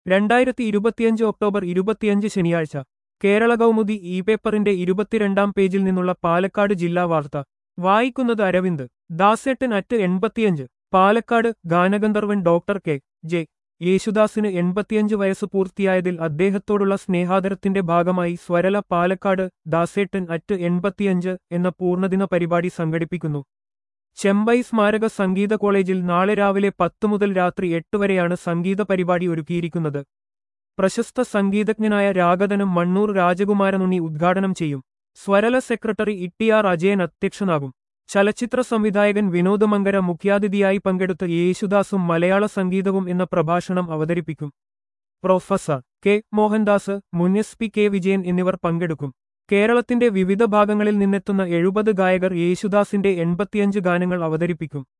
രണ്ടായിരത്തി ഇരുപത്തിയഞ്ച് ഒക്ടോബർ ഇരുപത്തിയഞ്ച് ശനിയാഴ്ച കേരള കൗമുദി ഇ പേപ്പറിന്റെ ഇരുപത്തിരണ്ടാം പേജിൽ നിന്നുള്ള പാലക്കാട് ജില്ലാ വാർത്ത വായിക്കുന്നത് അരവിന്ദ് ദാസേട്ടൻ അറ്റ് എൺപത്തിയഞ്ച് പാലക്കാട് ഗാനഗന്ധർവൻ ഡോക്ടർ കെ ജെ യേശുദാസിന് എൺപത്തിയഞ്ച് വയസ്സ് പൂർത്തിയായതിൽ അദ്ദേഹത്തോടുള്ള സ്നേഹാദരത്തിന്റെ ഭാഗമായി സ്വരല പാലക്കാട് ദാസേട്ടൻ അറ്റ് എൺപത്തിയഞ്ച് എന്ന പൂർണ്ണദിന പരിപാടി സംഘടിപ്പിക്കുന്നു ചെമ്പൈ സ്മാരക സംഗീത കോളേജിൽ നാളെ രാവിലെ പത്ത് മുതൽ രാത്രി എട്ട് വരെയാണ് സംഗീത പരിപാടി ഒരുക്കിയിരിക്കുന്നത് പ്രശസ്ത സംഗീതജ്ഞനായ രാഗതനും മണ്ണൂർ രാജകുമാരനുണ്ണി ഉദ്ഘാടനം ചെയ്യും സ്വരല സെക്രട്ടറി ഇട്ടിയാർ അജയൻ അധ്യക്ഷനാകും ചലച്ചിത്ര സംവിധായകൻ വിനോദ് മങ്കര മുഖ്യാതിഥിയായി പങ്കെടുത്ത് യേശുദാസും മലയാള സംഗീതവും എന്ന പ്രഭാഷണം അവതരിപ്പിക്കും പ്രൊഫസർ കെ മോഹൻദാസ് മുൻ എസ് പി കെ വിജയൻ എന്നിവർ പങ്കെടുക്കും കേരളത്തിന്റെ വിവിധ ഭാഗങ്ങളിൽ നിന്നെത്തുന്ന എഴുപത് ഗായകർ യേശുദാസിന്റെ എൺപത്തിയഞ്ച് ഗാനങ്ങൾ അവതരിപ്പിക്കും